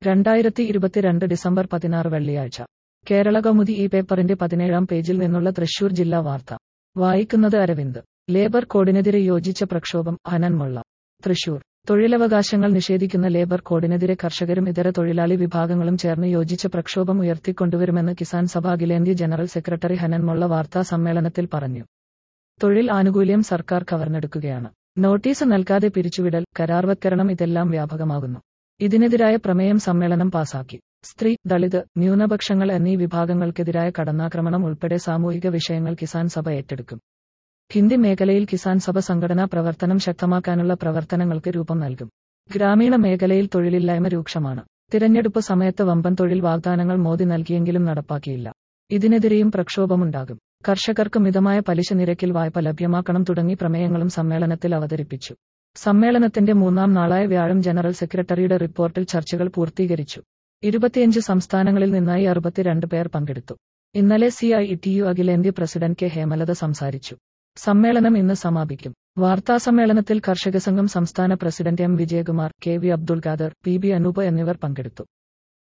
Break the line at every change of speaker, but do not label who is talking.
രണ്ടായിരത്തി ഇരുപത്തിരണ്ട് ഡിസംബർ പതിനാറ് വെള്ളിയാഴ്ച കേരള കൗമുദി ഈ പേപ്പറിന്റെ പതിനേഴാം പേജിൽ നിന്നുള്ള തൃശൂർ ജില്ലാ വാർത്ത വായിക്കുന്നത് അരവിന്ദ് ലേബർ കോഡിനെതിരെ യോജിച്ച പ്രക്ഷോഭം ഹനൻമുള്ള തൃശൂർ തൊഴിലവകാശങ്ങൾ നിഷേധിക്കുന്ന ലേബർ കോഡിനെതിരെ കർഷകരും ഇതര തൊഴിലാളി വിഭാഗങ്ങളും ചേർന്ന് യോജിച്ച പ്രക്ഷോഭം ഉയർത്തിക്കൊണ്ടുവരുമെന്ന് കിസാൻ സഭ അഖിലേന്ത്യാ ജനറൽ സെക്രട്ടറി ഹനൻമുള്ള വാർത്താ സമ്മേളനത്തിൽ പറഞ്ഞു തൊഴിൽ ആനുകൂല്യം സർക്കാർ കവർന്നെടുക്കുകയാണ് നോട്ടീസ് നൽകാതെ പിരിച്ചുവിടൽ കരാർവത്കരണം ഇതെല്ലാം വ്യാപകമാകുന്നു ഇതിനെതിരായ പ്രമേയം സമ്മേളനം പാസാക്കി സ്ത്രീ ദളിത് ന്യൂനപക്ഷങ്ങൾ എന്നീ വിഭാഗങ്ങൾക്കെതിരായ കടന്നാക്രമണം ഉൾപ്പെടെ സാമൂഹിക വിഷയങ്ങൾ കിസാൻ സഭ ഏറ്റെടുക്കും ഹിന്ദി മേഖലയിൽ കിസാൻ സഭ സംഘടനാ പ്രവർത്തനം ശക്തമാക്കാനുള്ള പ്രവർത്തനങ്ങൾക്ക് രൂപം നൽകും ഗ്രാമീണ മേഖലയിൽ തൊഴിലില്ലായ്മ രൂക്ഷമാണ് തിരഞ്ഞെടുപ്പ് സമയത്ത് വമ്പൻ തൊഴിൽ വാഗ്ദാനങ്ങൾ മോദി നൽകിയെങ്കിലും നടപ്പാക്കിയില്ല ഇതിനെതിരെയും പ്രക്ഷോഭമുണ്ടാകും കർഷകർക്ക് മിതമായ പലിശ നിരക്കിൽ വായ്പ ലഭ്യമാക്കണം തുടങ്ങി പ്രമേയങ്ങളും സമ്മേളനത്തിൽ അവതരിപ്പിച്ചു സമ്മേളനത്തിന്റെ മൂന്നാം നാളായ വ്യാഴം ജനറൽ സെക്രട്ടറിയുടെ റിപ്പോർട്ടിൽ ചർച്ചകൾ പൂർത്തീകരിച്ചു ഇരുപത്തിയഞ്ച് സംസ്ഥാനങ്ങളിൽ നിന്നായി അറുപത്തിരണ്ട് പേർ പങ്കെടുത്തു ഇന്നലെ സി ഐ ടി യു അഖിലേന്ത്യ പ്രസിഡന്റ് കെ ഹേമലത സംസാരിച്ചു സമ്മേളനം ഇന്ന് സമാപിക്കും വാർത്താസമ്മേളനത്തിൽ കർഷക സംഘം സംസ്ഥാന president M Vijayakumar K V Abdul Khader P B Anoop എന്നിവർ പങ്കെടുത്തു